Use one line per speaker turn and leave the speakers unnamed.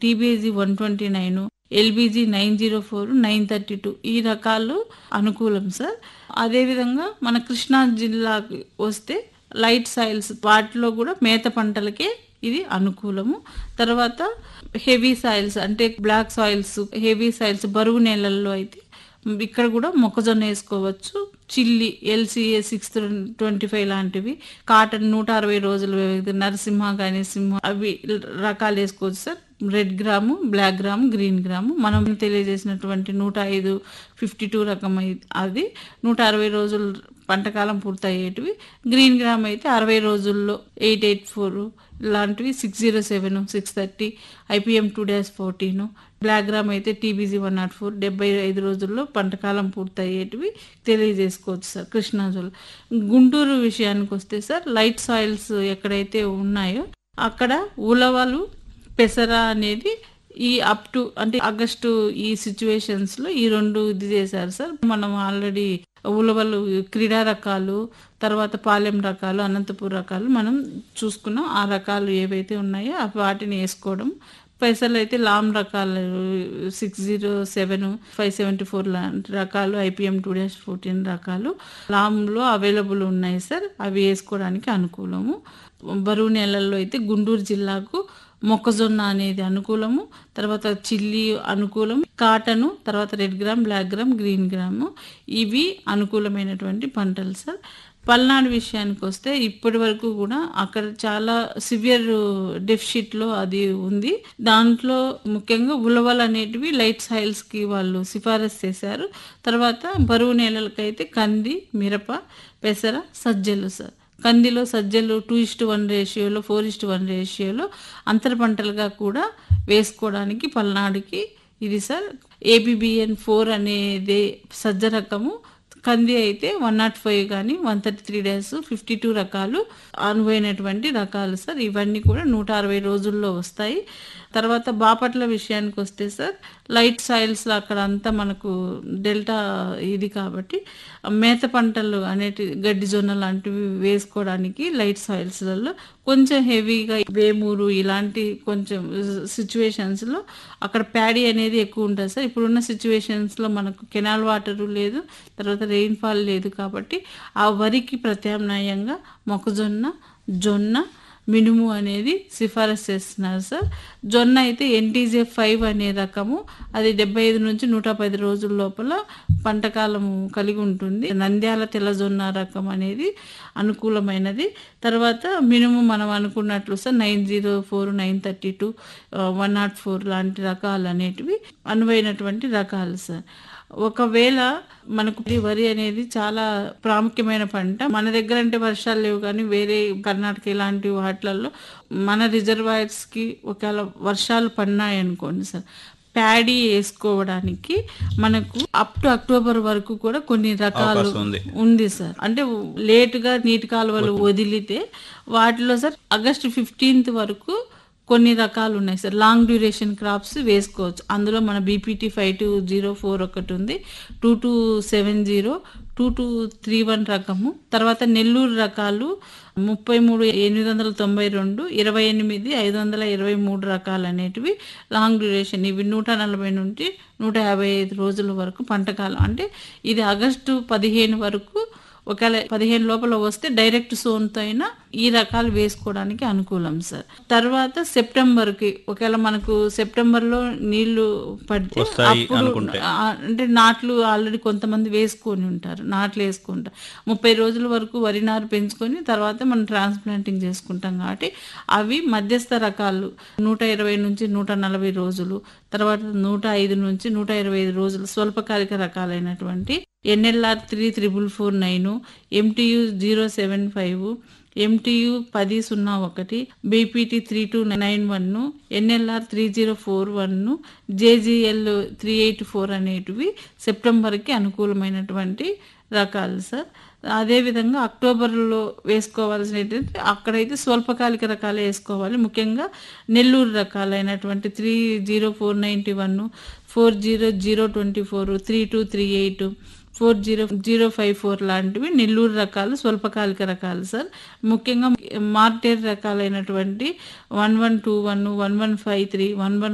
TBG one twenty nine LBG nine zero four nine thirty two ఈ రకాలు అనుకూలం sir అదేవిధంగా మన కృష్ణా జిల్లాకి వస్తే లైట్ సాయిల్స్ వాటిలో కూడా మేత పంటలకే ఇది అనుకూలము తర్వాత హెవీ సాయిల్స్ అంటే బ్లాక్ సాయిల్స్ హెవీ సాయిల్స్ బరువు నేలల్లో అయితే ఇక్కడ కూడా మొక్కజొన్న వేసుకోవచ్చు chilli LCA six twenty five లాంటివి కాటన్ నూట అరవై రోజులు వ్యవధి, నరసింహ కానీ సింహ అవి రకాలు వేసుకోవచ్చు sir red gram black gram green gram మనం తెలియజేసినటువంటి నూట ఐదు ఫిఫ్టీ టూ రకం అయి- అది నూట అరవై రోజులు పంటకాలం పూర్తయ్యేటివి గ్రీన్ గ్రామ్ అయితే అరవై రోజుల్లో ఎయిట్ ఎయిట్ ఫోర్ ఇలాంటివి six zero seven six thirty IPM two dash fourteen black gram అయితే టీబీజీ వన్ నాట్ ఫోర్ డెబ్బై ఐదు రోజుల్లో పంటకాలం పూర్తయ్యేటివి తెలియజేసుకోవచ్చు సార్ కృష్ణా జిల్లా గుంటూరు విషయానికి వస్తే సార్ లైట్ సాయిల్స్ ఎక్కడైతే ఉన్నాయో అక్కడ ఉలవలు పెసర అనేది ఈ అప్ టు అంటే ఆగస్టు ఈ సిచ్యువేషన్స్ లో ఈ రెండు ఇది చేశారు సార్ మనం ఆల్రెడీ ఉలవలు క్రీడా రకాలు తర్వాత పాలెం రకాలు అనంతపూర్ రకాలు మనం చూసుకున్నాం ఆ రకాలు ఏవైతే ఉన్నాయో ఆ వాటిని వేసుకోవడం పెసలు అయితే లామ్ రకాలు six zero seven five seventy four లాంటి రకాలు ఐపీఎం టూ డాష్ ఫోర్టీన్ రకాలు లామ్లో అవైలబుల్ ఉన్నాయి సార్ అవి వేసుకోవడానికి అనుకూలము బరువు నెలల్లో అయితే గుంటూరు జిల్లాకు మొక్కజొన్న అనేది అనుకూలము తర్వాత చిల్లి అనుకూలం కాటను తర్వాత red gram black gram green gram ఇవి అనుకూలమైనటువంటి పంటలు సార్ పల్నాడు విషయానికి వస్తే ఇప్పటి వరకు కూడా అక్కడ చాలా సివియర్ డెఫిషిట్లో అది ఉంది దాంట్లో ముఖ్యంగా ఉలవలు అనేటివి లైట్ సాయిల్స్ కి వాళ్ళు సిఫారసు చేశారు తర్వాత బరువు నేలలకైతే కంది మిరప పెసర సజ్జలు సార్ కందిలో సజ్జలు టూ ఇస్ట్ వన్ రేషియోలో ఫోర్ ఇస్ట్ వన్ రేషియోలో అంతర పంటలుగా కూడా వేసుకోవడానికి పల్నాడుకి ఇది సార్ ఏబిబిఎన్ ఫోర్ అనేది సజ్జ రకము కంది అయితే వన్ నాట్ ఫైవ్ కానీ one thirty three days fifty two రకాలు అనువైనటువంటి రకాలు సార్ ఇవన్నీ కూడా నూట అరవై రోజుల్లో వస్తాయి తర్వాత బాపట్ల విషయానికి వస్తే సార్ లైట్ సాయిల్స్ అక్కడ అంతా మనకు డెల్టా ఇది కాబట్టి మేత పంటలు అనేటి గడ్డి జొన్న లాంటివి వేసుకోవడానికి లైట్ సాయిల్స్లలో కొంచెం హెవీగా వేమూరు ఇలాంటి కొంచెం సిచ్యువేషన్స్లో అక్కడ ప్యాడీ అనేది ఎక్కువ ఉంటుంది సార్ ఇప్పుడున్న సిచ్యువేషన్స్లో మనకు కెనాల్ వాటర్ లేదు తర్వాత రెయిన్ఫాల్ లేదు కాబట్టి ఆ వరికి ప్రత్యామ్నాయంగా మొక్కజొన్న జొన్న మినుము అనేది సిఫారసు చేస్తున్నారు సార్ జొన్న అయితే ఎన్టీజే ఫైవ్ అనే రకము అది డెబ్బై ఐదు నుంచి నూట పది రోజుల లోపల పంటకాలము కలిగి ఉంటుంది నంద్యాల తెల్ల జొన్న రకం అనేది అనుకూలమైనది తర్వాత మినుము మనం అనుకున్నట్లు sir nine zero four nine thirty two one nought four లాంటి రకాలు అనేటివి అనువైనటువంటి రకాలు సార్ ఒకవేళ మనకు ఈ వరి అనేది చాలా ప్రాముఖ్యమైన పంట మన దగ్గర అంటే వర్షాలు లేవు కానీ వేరే కర్ణాటక ఇలాంటి వాటిలలో మన రిజర్వాయర్స్ కి ఒకవేళ వర్షాలు పడినాయి అనుకోండి సార్ ప్యాడీ వేసుకోవడానికి మనకు అప్ టు అక్టోబర్ వరకు కూడా కొన్ని రకాలు
అవకాశం ఉంది.
ఉంది సార్ అంటే లేటుగా నీటి కాలువలు వదిలితే వాటిలో సార్ ఆగస్ట్ ఫిఫ్టీన్త్ వరకు కొన్ని రకాలు ఉన్నాయి సార్ లాంగ్ డ్యూరేషన్ క్రాప్స్ వేసుకోవచ్చు అందులో మన BPT five two zero four ఒకటి ఉంది two two seven zero two two three one రకము తర్వాత నెల్లూరు రకాలు ముప్పై మూడు ఎనిమిది వందల తొంభై రెండు ఇరవై ఎనిమిది ఐదు వందల ఇరవై మూడు రకాలు అనేటివి లాంగ్ డ్యూరేషన్ ఇవి నూట నలభై నుండి నూట యాభై ఐదు రోజుల వరకు పంటకాలం అంటే ఇది ఆగస్టు పదిహేను వరకు ఒకవేళ పదిహేను లోపల వస్తే డైరెక్ట్ సోన్తో అయినా ఈ రకాలు వేసుకోవడానికి అనుకూలం సార్ తర్వాత సెప్టెంబర్ కి ఒకవేళ మనకు సెప్టెంబర్ లో నీళ్లు పడితే
వస్తాయి
అప్పుడు
అనుకుంటే.
ఆ, అంటే నాట్లు ఆల్రెడీ కొంతమంది వేసుకొని ఉంటారు నాట్లు వేసుకుంటారు ముప్పై రోజుల వరకు వరి నారు పెంచుకొని తర్వాత మనం ట్రాన్స్ప్లాంటింగ్ చేసుకుంటాం కాబట్టి అవి మధ్యస్థ రకాలు నూట ఇరవై నుంచి నూట నలభై రోజులు తర్వాత నూట ఐదు నుంచి నూట ఇరవై ఐదు రోజులు స్వల్పకాలిక రకాలైనటువంటి NLR three triple four nine MTU zero seven five MTU పది సున్నా ఒకటి BPT three two nine one NLR three zero four one JGL three eight four అనేటివి సెప్టెంబర్కి అనుకూలమైనటువంటి రకాలు సార్ అదేవిధంగా అక్టోబర్లో వేసుకోవాల్సినటువంటి అక్కడైతే స్వల్పకాలిక రకాలు వేసుకోవాలి ముఖ్యంగా నెల్లూరు రకాలైనటువంటి three zero four ninety one four zero zero twenty four three two three eight four zero zero five four లాంటివి నెల్లూరు రకాలు స్వల్పకాలిక రకాలు సార్ ముఖ్యంగా మార్టేర్ రకాలైనటువంటి one one two one one one five three one one